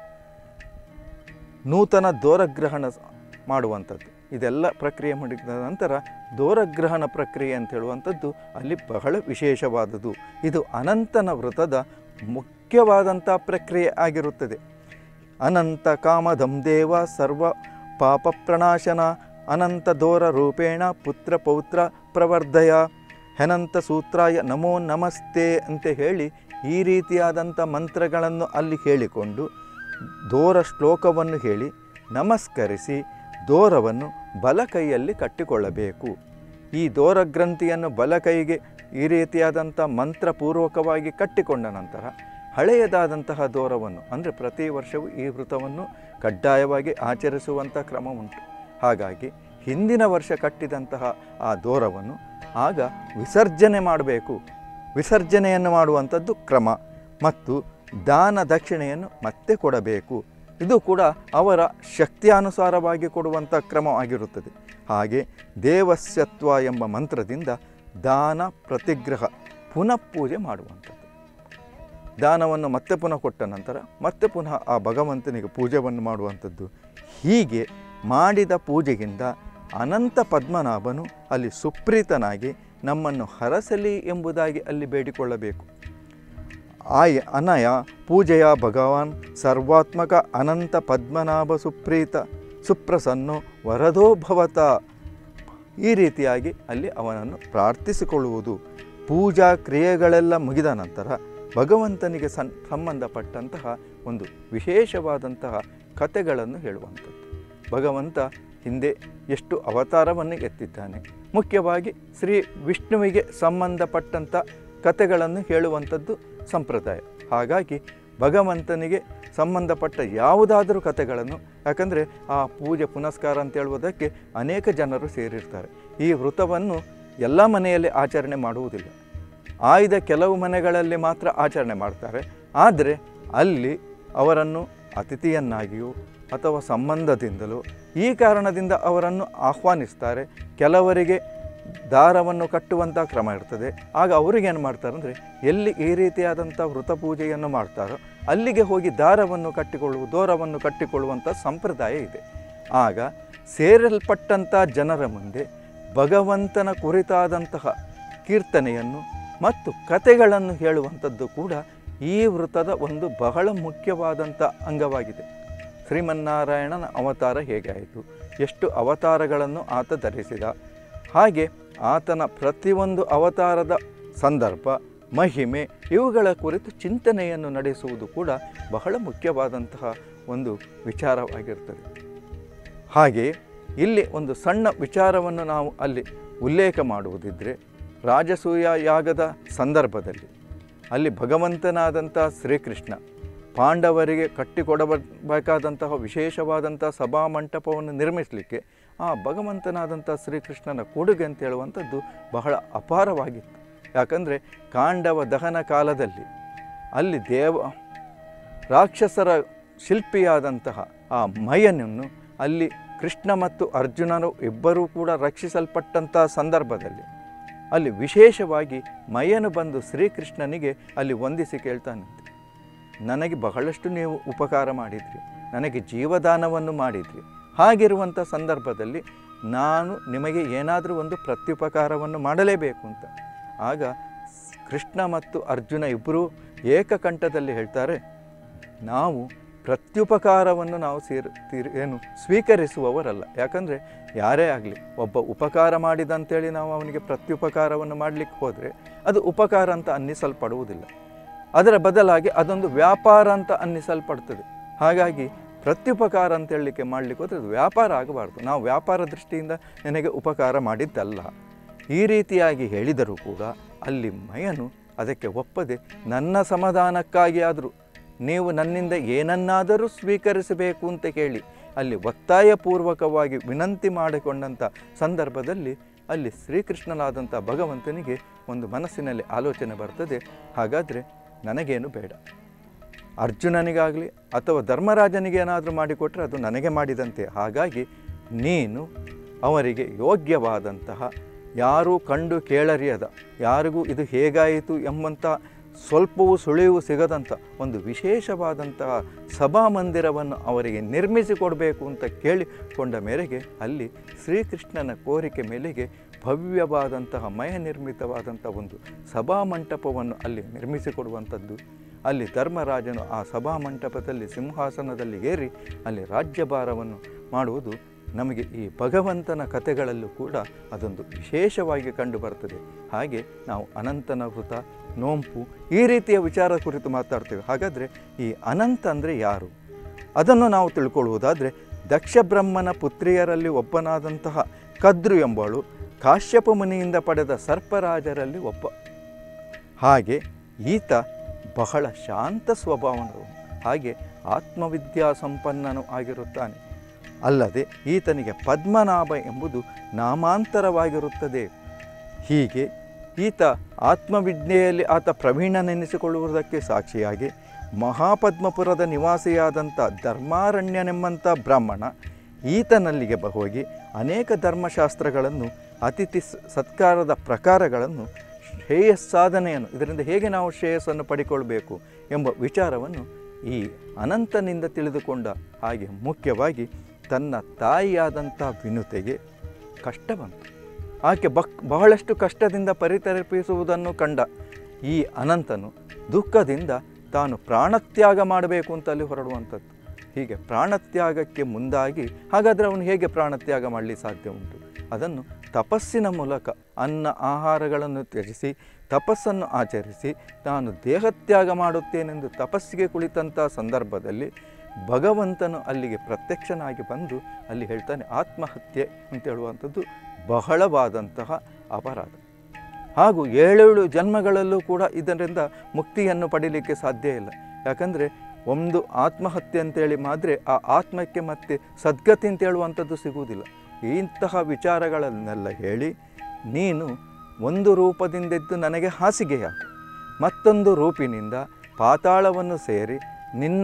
ನೂತನ ದೋರಗ್ರಹಣ ಸ- ಮಾಡುವಂಥದ್ದು ಇದೆಲ್ಲ ಪ್ರಕ್ರಿಯೆ ಮಾಡಿದ ನಂತರ ದೋರಗ್ರಹಣ ಪ್ರಕ್ರಿಯೆ ಅಂತ ಹೇಳುವಂಥದ್ದು ಅಲ್ಲಿ ಬಹಳ ವಿಶೇಷವಾದುದು ಇದು ಅನಂತನ ವ್ರತದ ಮುಖ್ಯವಾದಂಥ ಪ್ರಕ್ರಿಯೆ ಆಗಿರುತ್ತದೆ ಅನಂತ ಕಾಮಧಂ ದೇವ ಸರ್ವ ಪಾಪ ಪ್ರಣಾಶನ ಅನಂತ ದೋರ ರೂಪೇಣ ಪುತ್ರ ಪೌತ್ರ ಪ್ರವರ್ಧಯ ಹೆನಂತ ಸೂತ್ರಾಯ ನಮೋ ನಮಸ್ತೆ ಅಂತ ಹೇಳಿ ಈ ರೀತಿಯಾದಂಥ ಮಂತ್ರಗಳನ್ನು ಅಲ್ಲಿ ಹೇಳಿಕೊಂಡು ದೋರ ಶ್ಲೋಕವನ್ನು ಹೇಳಿ ನಮಸ್ಕರಿಸಿ ದೋರವನ್ನು ಬಲ ಕೈಯಲ್ಲಿ ಕಟ್ಟಿಕೊಳ್ಳಬೇಕು ಈ ದೋರ ಗ್ರಂಥಿಯನ್ನು ಬಲ ಕೈಗೆ ಈ ರೀತಿಯಾದಂಥ ಮಂತ್ರಪೂರ್ವಕವಾಗಿ ಕಟ್ಟಿಕೊಂಡ ನಂತರ ಹಳೆಯದಾದಂತಹ ದೋರವನ್ನು ಅಂದರೆ ಪ್ರತಿ ವರ್ಷವೂ ಈ ವೃತವನ್ನು ಕಡ್ಡಾಯವಾಗಿ ಆಚರಿಸುವಂಥ ಕ್ರಮ ಉಂಟು ಹಾಗಾಗಿ ಹಿಂದಿನ ವರ್ಷ ಕಟ್ಟಿದಂತಹ ಆ ದೋರವನ್ನು ಆಗ ವಿಸರ್ಜನೆ ಮಾಡಬೇಕು ವಿಸರ್ಜನೆಯನ್ನು ಮಾಡುವಂಥದ್ದು ಕ್ರಮ ಮತ್ತು ದಾನ ದಕ್ಷಿಣೆಯನ್ನು ಮತ್ತೆ ಕೊಡಬೇಕು ಇದು ಕೂಡ ಅವರ ಶಕ್ತಿಯಾನುಸಾರವಾಗಿ ಕೊಡುವಂಥ ಕ್ರಮವಾಗಿರುತ್ತದೆ ಹಾಗೆ ದೇವಸ್ಯತ್ವ ಎಂಬ ಮಂತ್ರದಿಂದ ದಾನ ಪ್ರತಿಗ್ರಹ ಪುನಃ ಪೂಜೆ ಮಾಡುವಂಥದ್ದು ದಾನವನ್ನು ಮತ್ತೆ ಪುನಃ ಕೊಟ್ಟ ನಂತರ ಮತ್ತೆ ಪುನಃ ಆ ಭಗವಂತನಿಗೆ ಪೂಜೆಯನ್ನು ಮಾಡುವಂಥದ್ದು ಹೀಗೆ ಮಾಡಿದ ಪೂಜೆಗಿಂತ ಅನಂತ ಪದ್ಮನಾಭನು ಅಲ್ಲಿ ಸುಪ್ರೀತನಾಗಿ ನಮ್ಮನ್ನು ಹರಸಲಿ ಎಂಬುದಾಗಿ ಅಲ್ಲಿ ಬೇಡಿಕೊಳ್ಳಬೇಕು ಆಯ ಅನಯ ಪೂಜೆಯ ಭಗವಾನ್ ಸರ್ವಾತ್ಮಕ ಅನಂತ ಪದ್ಮನಾಭ ಸುಪ್ರೀತ ಸುಪ್ರಸನ್ನೋ ವರದೋ ಭವತ ಈ ರೀತಿಯಾಗಿ ಅಲ್ಲಿ ಅವನನ್ನು ಪ್ರಾರ್ಥಿಸಿಕೊಳ್ಳುವುದು ಪೂಜಾ ಕ್ರಿಯೆಗಳೆಲ್ಲ ಮುಗಿದ ನಂತರ ಭಗವಂತನಿಗೆ ಸನ್ ಸಂಬಂಧಪಟ್ಟಂತಹ ಒಂದು ವಿಶೇಷವಾದಂತಹ ಕಥೆಗಳನ್ನು ಹೇಳುವಂಥದ್ದು ಭಗವಂತ ಹಿಂದೆ ಎಷ್ಟು ಅವತಾರವನ್ನು ಎತ್ತಿದ್ದಾನೆ ಮುಖ್ಯವಾಗಿ ಶ್ರೀ ವಿಷ್ಣುವಿಗೆ ಸಂಬಂಧಪಟ್ಟಂಥ ಕಥೆಗಳನ್ನು ಹೇಳುವಂಥದ್ದು ಸಂಪ್ರದಾಯ ಹಾಗಾಗಿ ಭಗವಂತನಿಗೆ ಸಂಬಂಧಪಟ್ಟ ಯಾವುದಾದರೂ ಕಥೆಗಳನ್ನು ಯಾಕಂದರೆ ಆ ಪೂಜೆ ಪುನಸ್ಕಾರ ಅಂತ ಹೇಳುವುದಕ್ಕೆ ಅನೇಕ ಜನರು ಸೇರಿರ್ತಾರೆ ಈ ವೃತವನ್ನು ಎಲ್ಲ ಮನೆಯಲ್ಲಿ ಆಚರಣೆ ಮಾಡುವುದಿಲ್ಲ ಆಯ್ದ ಕೆಲವು ಮನೆಗಳಲ್ಲಿ ಮಾತ್ರ ಆಚರಣೆ ಮಾಡ್ತಾರೆ ಆದರೆ ಅಲ್ಲಿ ಅವರನ್ನು ಅತಿಥಿಯನ್ನಾಗಿಯೋ ಅಥವಾ ಸಂಬಂಧದಿಂದಲೋ ಈ ಕಾರಣದಿಂದ ಅವರನ್ನು ಆಹ್ವಾನಿಸ್ತಾರೆ ಕೆಲವರಿಗೆ ದಾರವನ್ನು ಕಟ್ಟುವಂಥ ಕ್ರಮ ಇರ್ತದೆ ಆಗ ಅವರಿಗೇನು ಮಾಡ್ತಾರೆ ಅಂದರೆ ಎಲ್ಲಿ ಈ ರೀತಿಯಾದಂಥ ವೃತ ಪೂಜೆಯನ್ನು ಮಾಡ್ತಾರೋ ಅಲ್ಲಿಗೆ ಹೋಗಿ ದಾರವನ್ನು ಕಟ್ಟಿಕೊಳ್ಳುವ ದೋರವನ್ನು ಕಟ್ಟಿಕೊಳ್ಳುವಂಥ ಸಂಪ್ರದಾಯ ಇದೆ ಆಗ ಸೇರಲ್ಪಟ್ಟಂಥ ಜನರ ಮುಂದೆ ಭಗವಂತನ ಕುರಿತಾದಂತಹ ಕೀರ್ತನೆಯನ್ನು ಮತ್ತು ಕತೆಗಳನ್ನು ಹೇಳುವಂಥದ್ದು ಕೂಡ ಈ ವೃತದ ಒಂದು ಬಹಳ ಮುಖ್ಯವಾದಂಥ ಅಂಗವಾಗಿದೆ ಶ್ರೀಮನ್ನಾರಾಯಣನ ಅವತಾರ ಹೇಗೆ ಆಯಿತು ಎಷ್ಟು ಅವತಾರಗಳನ್ನು ಆತ ಧರಿಸಿದ ಹಾಗೆ ಆತನ ಪ್ರತಿಯೊಂದು ಅವತಾರದ ಸಂದರ್ಭ ಮಹಿಮೆ ಇವುಗಳ ಕುರಿತು ಚಿಂತನೆಯನ್ನು ನಡೆಸುವುದು ಕೂಡ ಬಹಳ ಮುಖ್ಯವಾದಂತಹ ಒಂದು ವಿಚಾರವಾಗಿರ್ತದೆ ಹಾಗೆ ಇಲ್ಲಿ ಒಂದು ಸಣ್ಣ ವಿಚಾರವನ್ನು ನಾವು ಅಲ್ಲಿ ಉಲ್ಲೇಖ ಮಾಡುವುದಿದ್ದರೆ ರಾಜಸೂಯ ಯಾಗದ ಸಂದರ್ಭದಲ್ಲಿ ಅಲ್ಲಿ ಭಗವಂತನಾದಂಥ ಶ್ರೀಕೃಷ್ಣ ಪಾಂಡವರಿಗೆ ಕಟ್ಟಿಕೊಡಬೇಕಾದಂತಹ ವಿಶೇಷವಾದಂಥ ಸಭಾಮಂಟಪವನ್ನು ನಿರ್ಮಿಸಲಿಕ್ಕೆ ಆ ಭಗವಂತನಾದಂಥ ಶ್ರೀಕೃಷ್ಣನ ಕೊಡುಗೆ ಅಂತ ಹೇಳುವಂಥದ್ದು ಬಹಳ ಅಪಾರವಾಗಿತ್ತು ಯಾಕಂದರೆ ಕಾಂಡವ ದಹನ ಕಾಲದಲ್ಲಿ ಅಲ್ಲಿ ದೇವ ರಾಕ್ಷಸರ ಶಿಲ್ಪಿಯಾದಂತಹ ಆ ಮಯನನ್ನು ಅಲ್ಲಿ ಕೃಷ್ಣ ಮತ್ತು ಅರ್ಜುನರು ಇಬ್ಬರೂ ಕೂಡ ರಕ್ಷಿಸಲ್ಪಟ್ಟಂಥ ಸಂದರ್ಭದಲ್ಲಿ ಅಲ್ಲಿ ವಿಶೇಷವಾಗಿ ಮಯನು ಬಂದು ಶ್ರೀಕೃಷ್ಣನಿಗೆ ಅಲ್ಲಿ ವಂದಿಸಿ ಕೇಳ್ತಾನಂತೆ ನನಗೆ ಬಹಳಷ್ಟು ನೀವು ಉಪಕಾರ ಮಾಡಿದ್ರಿ ನನಗೆ ಜೀವದಾನವನ್ನು ಮಾಡಿದ್ರಿ ಹಾಗಿರುವಂಥ ಸಂದರ್ಭದಲ್ಲಿ ನಾನು ನಿಮಗೆ ಏನಾದರೂ ಒಂದು ಪ್ರತ್ಯುಪಕಾರವನ್ನು ಮಾಡಲೇಬೇಕು ಅಂತ ಆಗ ಸ್- ಕೃಷ್ಣ ಮತ್ತು ಅರ್ಜುನ ಇಬ್ಬರೂ ಏಕಕಂಠದಲ್ಲಿ ಹೇಳ್ತಾರೆ ನಾವು ಪ್ರತ್ಯುಪಕಾರವನ್ನು ನಾವು ಸೇರ್ ತೀರ್ ಏನು ಸ್ವೀಕರಿಸುವವರಲ್ಲ ಯಾಕಂದರೆ ಯಾರೇ ಆಗಲಿ ಒಬ್ಬ ಉಪಕಾರ ಮಾಡಿದಂತೇಳಿ ನಾವು ಅವನಿಗೆ ಪ್ರತ್ಯುಪಕಾರವನ್ನು ಮಾಡಲಿಕ್ಕೆ ಹೋದರೆ ಅದು ಉಪಕಾರ ಅಂತ ಅನ್ನಿಸಲ್ಪಡುವುದಿಲ್ಲ ಅದರ ಬದಲಾಗಿ ಅದೊಂದು ವ್ಯಾಪಾರ ಅಂತ ಅನ್ನಿಸಲ್ಪಡ್ತದೆ ಹಾಗಾಗಿ ಪ್ರತ್ಯುಪಕಾರ ಅಂತ ಹೇಳಲಿಕ್ಕೆ ಮಾಡಲಿಕ್ಕೆ ಹೋದರೆ ಅದು ವ್ಯಾಪಾರ ಆಗಬಾರ್ದು ನಾವು ವ್ಯಾಪಾರ ದೃಷ್ಟಿಯಿಂದ ನನಗೆ ಉಪಕಾರ ಮಾಡಿದ್ದಲ್ಲ ಈ ರೀತಿಯಾಗಿ ಹೇಳಿದರೂ ಕೂಡ ಅಲ್ಲಿ ಮಯನು ಅದಕ್ಕೆ ಒಪ್ಪದೆ ನನ್ನ ಸಮಾಧಾನಕ್ಕಾಗಿ ಆದರೂ ನೀವು ನನ್ನಿಂದ ಏನನ್ನಾದರೂ ಸ್ವೀಕರಿಸಬೇಕು ಅಂತ ಕೇಳಿ ಅಲ್ಲಿ ಒತ್ತಾಯಪೂರ್ವಕವಾಗಿ ವಿನಂತಿ ಮಾಡಿಕೊಂಡಂಥ ಸಂದರ್ಭದಲ್ಲಿ ಅಲ್ಲಿ ಶ್ರೀಕೃಷ್ಣನಾದಂಥ ಭಗವಂತನಿಗೆ ಒಂದು ಮನಸ್ಸಿನಲ್ಲಿ ಆಲೋಚನೆ ಬರ್ತದೆ ಹಾಗಾದರೆ ನನಗೇನು ಬೇಡ ಅರ್ಜುನನಿಗಾಗಲಿ ಅಥವಾ ಧರ್ಮರಾಜನಿಗೆ ಏನಾದರೂ ಮಾಡಿಕೊಟ್ರೆ ಅದು ನನಗೆ ಮಾಡಿದಂತೆ ಹಾಗಾಗಿ ನೀನು ಅವರಿಗೆ ಯೋಗ್ಯವಾದಂತಹ ಯಾರೂ ಕಂಡು ಕೇಳರಿಯದ ಯಾರಿಗೂ ಇದು ಹೇಗಾಯಿತು ಎಂಬಂಥ ಸ್ವಲ್ಪವೂ ಸುಳಿವು ಸಿಗದಂಥ ಒಂದು ವಿಶೇಷವಾದಂತಹ ಸಭಾಮಂದಿರವನ್ನು ಅವರಿಗೆ ನಿರ್ಮಿಸಿಕೊಡಬೇಕು ಅಂತ ಕೇಳಿಕೊಂಡ ಮೇರೆಗೆ ಅಲ್ಲಿ ಶ್ರೀಕೃಷ್ಣನ ಕೋರಿಕೆ ಮೇಲೆಗೆ ಭವ್ಯವಾದಂತಹ ಮಯ ನಿರ್ಮಿತವಾದಂಥ ಒಂದು ಸಭಾಮಂಟಪವನ್ನು ಅಲ್ಲಿ ನಿರ್ಮಿಸಿಕೊಡುವಂಥದ್ದು ಅಲ್ಲಿ ಧರ್ಮರಾಜನು ಆ ಸಭಾಮಂಟಪದಲ್ಲಿ ಸಿಂಹಾಸನದಲ್ಲಿ ಏರಿ ಅಲ್ಲಿ ರಾಜ್ಯಭಾರವನ್ನು ಮಾಡುವುದು ನಮಗೆ ಈ ಭಗವಂತನ ಕಥೆಗಳಲ್ಲೂ ಕೂಡ ಅದೊಂದು ವಿಶೇಷವಾಗಿ ಕಂಡುಬರ್ತದೆ ಹಾಗೆ ನಾವು ಅನಂತನ ವೃತ ನೋಂಪು ಈ ರೀತಿಯ ವಿಚಾರ ಕುರಿತು ಮಾತಾಡ್ತೇವೆ ಹಾಗಾದರೆ ಈ ಅನಂತ ಅಂದರೆ ಯಾರು ಅದನ್ನು ನಾವು ತಿಳ್ಕೊಳ್ಳುವುದಾದರೆ ದಕ್ಷ ಬ್ರಹ್ಮನ ಪುತ್ರಿಯರಲ್ಲಿ ಒಬ್ಬನಾದಂತಹ ಕದ್ರು ಎಂಬಳು ಕಾಶ್ಯಪ ಮುನಿಯಿಂದ ಪಡೆದ ಸರ್ಪರಾಜರಲ್ಲಿ ಒಬ್ಬ ಹಾಗೆ ಈತ ಬಹಳ ಶಾಂತ ಸ್ವಭಾವನರು ಹಾಗೆ ಆತ್ಮವಿದ್ಯಾ ಸಂಪನ್ನನು ಆಗಿರುತ್ತಾನೆ ಅಲ್ಲದೆ ಈತನಿಗೆ ಪದ್ಮನಾಭ ಎಂಬುದು ನಾಮಾಂತರವಾಗಿರುತ್ತದೆ ಹೀಗೆ ಈತ ಆತ್ಮವಿದ್ಯೆಯಲ್ಲಿ ಆತ ಪ್ರವೀಣನೆನಿಸಿಕೊಳ್ಳುವುದಕ್ಕೆ ಸಾಕ್ಷಿಯಾಗಿ ಮಹಾಪದ್ಮಪುರದ ನಿವಾಸಿಯಾದಂಥ ಧರ್ಮಾರಣ್ಯನೆಂಬಂಥ ಬ್ರಾಹ್ಮಣ ಈತನಲ್ಲಿಗೆ ಹೋಗಿ ಅನೇಕ ಧರ್ಮಶಾಸ್ತ್ರಗಳನ್ನು ಅತಿಥಿ ಸ- ಸತ್ಕಾರದ ಪ್ರಕಾರಗಳನ್ನು ಶ್ರೇಯಸ್ಸಾಧನೆಯನ್ನು ಇದರಿಂದ ಹೇಗೆ ನಾವು ಶ್ರೇಯಸ್ಸನ್ನು ಪಡಿಕೊಳ್ಬೇಕು ಎಂಬ ವಿಚಾರವನ್ನು ಈ ಅನಂತನಿಂದ ತಿಳಿದುಕೊಂಡ ಹಾಗೆ ಮುಖ್ಯವಾಗಿ ತನ್ನ ತಾಯಿಯಾದಂಥ ವಿನುತೆಗೆ ಕಷ್ಟ ಬಂತು ಆಕೆ ಬಕ್ ಬಹಳಷ್ಟು ಕಷ್ಟದಿಂದ ಪರಿತರಿಪಿಸುವುದನ್ನು ಕಂಡ ಈ ಅನಂತನು ದುಃಖದಿಂದ ತಾನು ಪ್ರಾಣತ್ಯಾಗ ಮಾಡಬೇಕು ಅಂತ ಅಲ್ಲಿ ಹೊರಡುವಂಥದ್ದು ಹೀಗೆ ಪ್ರಾಣತ್ಯಾಗಕ್ಕೆ ಮುಂದಾಗಿ ಹಾಗಾದರೆ ಅವನು ಹೇಗೆ ಪ್ರಾಣತ್ಯಾಗ ಮಾಡಲಿಕ್ಕೆ ಸಾಧ್ಯ ಉಂಟು ಅದನ್ನು ತಪಸ್ಸಿನ ಮೂಲಕ ಅನ್ನ ಆಹಾರಗಳನ್ನು ತ್ಯಜಿಸಿ ತಪಸ್ಸನ್ನು ಆಚರಿಸಿ ನಾನು ದೇಹತ್ಯಾಗ ಮಾಡುತ್ತೇನೆಂದು ತಪಸ್ಸಿಗೆ ಕುಳಿತಂಥ ಸಂದರ್ಭದಲ್ಲಿ ಭಗವಂತನು ಅಲ್ಲಿಗೆ ಪ್ರತ್ಯಕ್ಷನಾಗಿ ಬಂದು ಅಲ್ಲಿ ಹೇಳ್ತಾನೆ ಆತ್ಮಹತ್ಯೆ ಅಂತ ಹೇಳುವಂಥದ್ದು ಬಹಳವಾದಂತಹ ಅಪರಾಧ ಹಾಗೂ ಏಳೇಳು ಜನ್ಮಗಳಲ್ಲೂ ಕೂಡ ಇದರಿಂದ ಮುಕ್ತಿಯನ್ನು ಪಡೀಲಿಕ್ಕೆ ಸಾಧ್ಯ ಇಲ್ಲ ಯಾಕಂದರೆ ಒಂದು ಆತ್ಮಹತ್ಯೆ ಅಂತೇಳಿ ಮಾದ್ರೆ ಆ ಆತ್ಮಕ್ಕೆ ಮತ್ತೆ ಸದ್ಗತಿ ಅಂತ ಹೇಳುವಂಥದ್ದು ಸಿಗುವುದಿಲ್ಲ ಇಂತಹ ವಿಚಾರಗಳನ್ನೆಲ್ಲ ಹೇಳಿ ನೀನು ಒಂದು ರೂಪದಿಂದಿದ್ದು ನನಗೆ ಹಾಸಿಗೆಯಾಗು ಮತ್ತೊಂದು ರೂಪಿನಿಂದ ಪಾತಾಳವನ್ನು ಸೇರಿ ನಿನ್ನ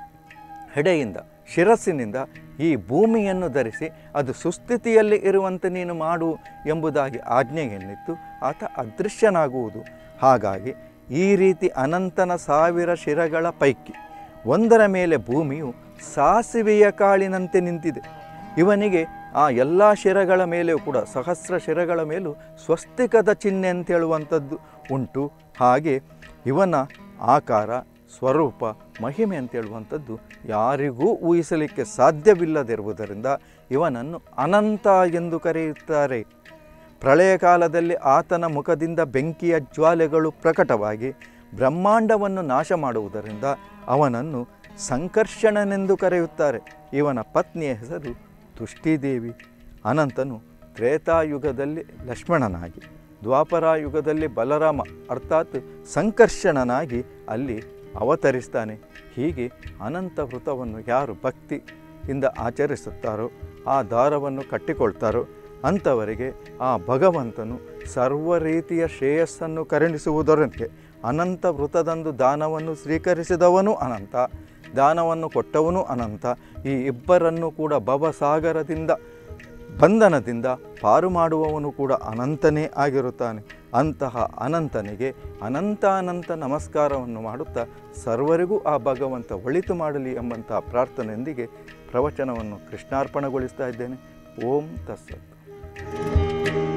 ಹೆಡೆಯಿಂದ ಶಿರಸ್ಸಿನಿಂದ ಈ ಭೂಮಿಯನ್ನು ಧರಿಸಿ ಅದು ಸುಸ್ಥಿತಿಯಲ್ಲಿ ಇರುವಂತೆ ನೀನು ಮಾಡು ಎಂಬುದಾಗಿ ಆಜ್ಞೆಯನ್ನಿತ್ತು ಆತ ಅದೃಶ್ಯನಾಗುವುದು ಹಾಗಾಗಿ ಈ ರೀತಿ ಅನಂತನ ಸಾವಿರ ಶಿರಗಳ ಪೈಕಿ ಒಂದರ ಮೇಲೆ ಭೂಮಿಯು ಸಾಸಿವೆಯ ಕಾಳಿನಂತೆ ನಿಂತಿದೆ ಇವನಿಗೆ ಆ ಎಲ್ಲ ಶಿರಗಳ ಮೇಲೆಯೂ ಕೂಡ ಸಹಸ್ರ ಶಿರಗಳ ಮೇಲೂ ಸ್ವಸ್ತಿಕದ ಚಿಹ್ನೆ ಅಂತ ಹೇಳುವಂಥದ್ದು ಉಂಟು ಹಾಗೆ ಇವನ ಆಕಾರ ಸ್ವರೂಪ ಮಹಿಮೆ ಅಂತ ಹೇಳುವಂಥದ್ದು ಯಾರಿಗೂ ಊಹಿಸಲಿಕ್ಕೆ ಸಾಧ್ಯವಿಲ್ಲದಿರುವುದರಿಂದ ಇವನನ್ನು ಅನಂತ ಎಂದು ಕರೆಯುತ್ತಾರೆ ಪ್ರಳಯ ಕಾಲದಲ್ಲಿ ಆತನ ಮುಖದಿಂದ ಬೆಂಕಿಯ ಜ್ವಾಲೆಗಳು ಪ್ರಕಟವಾಗಿ ಬ್ರಹ್ಮಾಂಡವನ್ನು ನಾಶ ಮಾಡುವುದರಿಂದ ಅವನನ್ನು ಸಂಕರ್ಷಣನೆಂದು ಕರೆಯುತ್ತಾರೆ ಇವನ ಪತ್ನಿಯ ಹೆಸರು ತುಷ್ಟಿದೇವಿ ಅನಂತನು ತ್ರೇತಾಯುಗದಲ್ಲಿ ಲಕ್ಷ್ಮಣನಾಗಿ ದ್ವಾಪರಾಯುಗದಲ್ಲಿ ಬಲರಾಮ ಅರ್ಥಾತ್ ಸಂಕರ್ಷಣನಾಗಿ ಅಲ್ಲಿ ಅವತರಿಸ್ತಾನೆ ಹೀಗೆ ಅನಂತ ವೃತವನ್ನು ಯಾರು ಭಕ್ತಿಯಿಂದ ಆಚರಿಸುತ್ತಾರೋ ಆ ದಾರವನ್ನು ಕಟ್ಟಿಕೊಳ್ತಾರೋ ಅಂಥವರಿಗೆ ಆ ಭಗವಂತನು ಸರ್ವ ರೀತಿಯ ಶ್ರೇಯಸ್ಸನ್ನು ಕರುಣಿಸುವುದರೊಂದಿಗೆ ಅನಂತ ವೃತದಂದು ದಾನವನ್ನು ಸ್ವೀಕರಿಸಿದವನು ಅನಂತ ದಾನವನ್ನು ಕೊಟ್ಟವನು ಅನಂತ ಈ ಇಬ್ಬರನ್ನು ಕೂಡ ಭವಸಾಗರದಿಂದ ಬಂಧನದಿಂದ ಪಾರು ಮಾಡುವವನು ಕೂಡ ಅನಂತನೇ ಆಗಿರುತ್ತಾನೆ ಅಂತಹ ಅನಂತನಿಗೆ ಅನಂತಾನಂತ ನಮಸ್ಕಾರವನ್ನು ಮಾಡುತ್ತಾ ಸರ್ವರಿಗೂ ಆ ಭಗವಂತ ಒಳಿತು ಮಾಡಲಿ ಎಂಬಂತಹ ಪ್ರಾರ್ಥನೆಯೊಂದಿಗೆ ಪ್ರವಚನವನ್ನು ಕೃಷ್ಣಾರ್ಪಣೆಗೊಳಿಸ್ತಾ ಇದ್ದೇನೆ ಓಂ ತಸ್ಸತ್